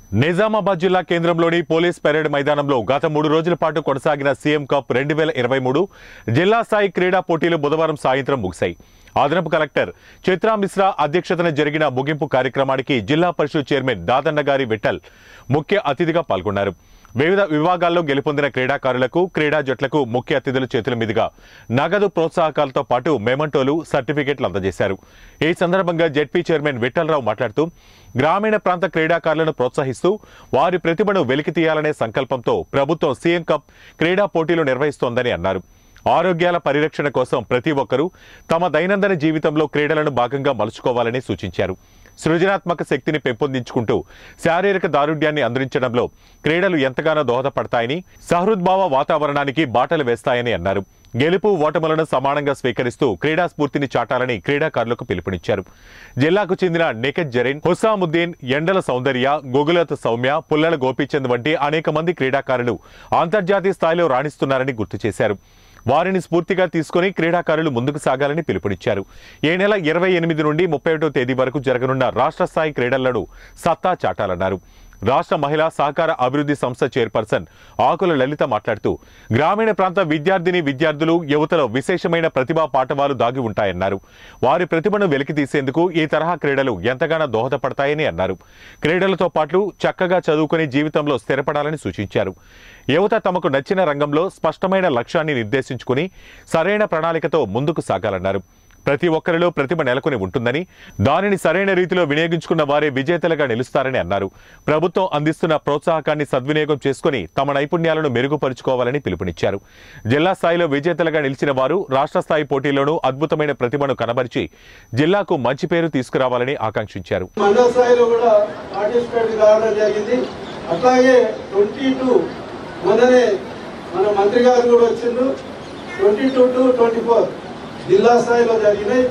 నిజామాబాద్ జిల్లా కేంద్రంలోని police parade మైదానంలో గత మూడు రోజుల పాటు కొనసాగిన సీఎం కప్ రెండు వేల ఇరవై మూడు జిల్లా స్థాయి క్రీడా పోటీలు బుధవారం సాయంత్రం ముగిశాయి అదనపు కలెక్టర్ చిత్రా మిశ్రా అధ్యక్షతన జరిగిన ముగింపు కార్యక్రమానికి జిల్లా పరిషత్ చైర్మన్ దాదన్న గారి విఠల్ ముఖ్య అతిథిగా పాల్గొన్నారు వివిధ విభాగాల్లో గెలుపొందిన క్రీడాకారులకు క్రీడా జట్లకు ముఖ్య అతిథుల చేతుల మీదుగా నగదు ప్రోత్సాహకాలతో పాటు మెమంటోలు సర్టిఫికెట్లు అందజేశారు ఈ సందర్భంగా జెడ్పీ చైర్మన్ విఠలరావు మాట్లాడుతూ గ్రామీణ ప్రాంత క్రీడాకారులను ప్రోత్సహిస్తూ వారి ప్రతిభను వెలికి తీయాలనే సంకల్పంతో ప్రభుత్వం సీఎం కప్ క్రీడా పోటీలు నిర్వహిస్తోందని అన్నారు ఆరోగ్యాల పరిరక్షణ కోసం ప్రతి ఒక్కరూ తమ దైనందిన జీవితంలో క్రీడలను భాగంగా మలుచుకోవాలని సూచించారు సృజనాత్మక శక్తిని పెంపొందించుకుంటూ శారీరక దారుఢ్యాన్ని అందించడంలో క్రీడలు ఎంతగానో దోహదపడతాయని సహృద్భావ వాతావరణానికి బాటలు వేస్తాయని అన్నారు గెలుపు ఓటములను సమానంగా స్వీకరిస్తూ క్రీడా స్ఫూర్తిని చాటాలని క్రీడాకారులకు పిలుపునిచ్చారు జిల్లాకు చెందిన నిఖత్ జరీన్ హుసాముద్దీన్ ఎండల సౌందర్య గోగులత సౌమ్య పుల్లల గోపీచంద్ వంటి అనేక మంది క్రీడాకారులు అంతర్జాతీయ స్థాయిలో రాణిస్తున్నారని గుర్తు చేశారు వారిని స్ఫూర్తిగా తీసుకుని క్రీడాకారులు ముందుకు సాగాలని పిలుపునిచ్చారు ఈ నెల ఇరవై ఎనిమిది నుండి ముప్పై ఒకటో తేదీ వరకు జరగనున్న రాష్ట్ర స్థాయి క్రీడలను సత్తా చాటాలన్నారు రాష్ట్ర మహిళా సహకార అభివృద్ధి సంస్థ చైర్పర్సన్ ఆకుల లలిత మాట్లాడుతూ గ్రామీణ ప్రాంత విద్యార్థిని విద్యార్థులు యువతలో విశేషమైన ప్రతిభా పాఠవాలు దాగి ఉంటాయన్నారు వారి ప్రతిభను వెలికి తీసేందుకు ఈ తరహా క్రీడలు ఎంతగానో దోహదపడతాయని అన్నారు క్రీడలతో పాటు చక్కగా చదువుకుని జీవితంలో స్థిరపడాలని సూచించారు యువత తమకు నచ్చిన రంగంలో స్పష్టమైన లక్ష్యాన్ని నిర్దేశించుకుని సరైన ప్రణాళికతో ముందుకు సాగాలన్నారు ప్రతి ఒక్కరిలో ప్రతిభ నెలకొని ఉంటుందని దానిని సరైన రీతిలో వినియోగించుకున్న వారే విజేతలుగా నిలుస్తారని అన్నారు ప్రభుత్వం అందిస్తున్న ప్రోత్సాహకాన్ని సద్వినియోగం చేసుకుని తమ నైపుణ్యాలను మెరుగుపరుచుకోవాలని పిలుపునిచ్చారు జిల్లా స్థాయిలో విజేతలుగా నిలిచిన వారు రాష్ట్ర స్థాయి పోటీల్లోనూ అద్భుతమైన ప్రతిభను కనబరిచి జిల్లాకు మంచి పేరు తీసుకురావాలని ఆకాంక్షించారు మండల స్థాయిలో కూడా పార్టిసిపేట్ కావడం జరిగింది అట్లాగే ట్వంటీ టూ మొన్ననే మన మంత్రి గారు కూడా వచ్చిండ్రు twenty two to twenty four జిల్లా స్థాయిలో జరిగినాయి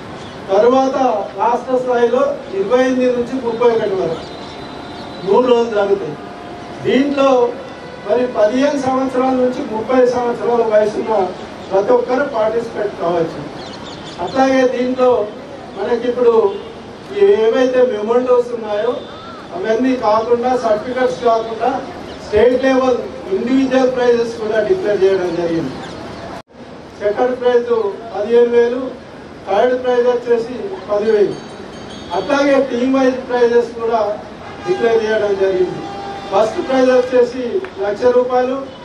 తర్వాత రాష్ట్ర స్థాయిలో ఇరవై ఎనిమిది నుంచి ముప్పై ఒకటి వరకు మూడు రోజులు జరుగుతాయి దీంట్లో మరి పదిహేను సంవత్సరాల నుంచి ముప్పై సంవత్సరాల వయసున్న ప్రతి ఒక్కరు పార్టిసిపేట్ కావచ్చు అట్లాగే దీంట్లో మనకి ఇప్పుడు ఏవైతే మెమోండోస్ ఉన్నాయో అవన్నీ కాకుండా సర్టిఫికెట్స్ కాకుండా స్టేట్ లెవెల్ ఇండివిజువల్ ప్రైజెస్ కూడా డిక్లేర్ చేయడం జరిగింది సెకండ్ ప్రైజ్ పదిహేను వేలు థర్డ్ ప్రైజ్ వచ్చేసి పదివేలు అట్లాగే టీమ్ వైజ్ ప్రైజెస్ కూడా డిక్లేర్ చేయడం జరిగింది ఫస్ట్ ప్రైజ్ వచ్చేసి లక్ష రూపాయలు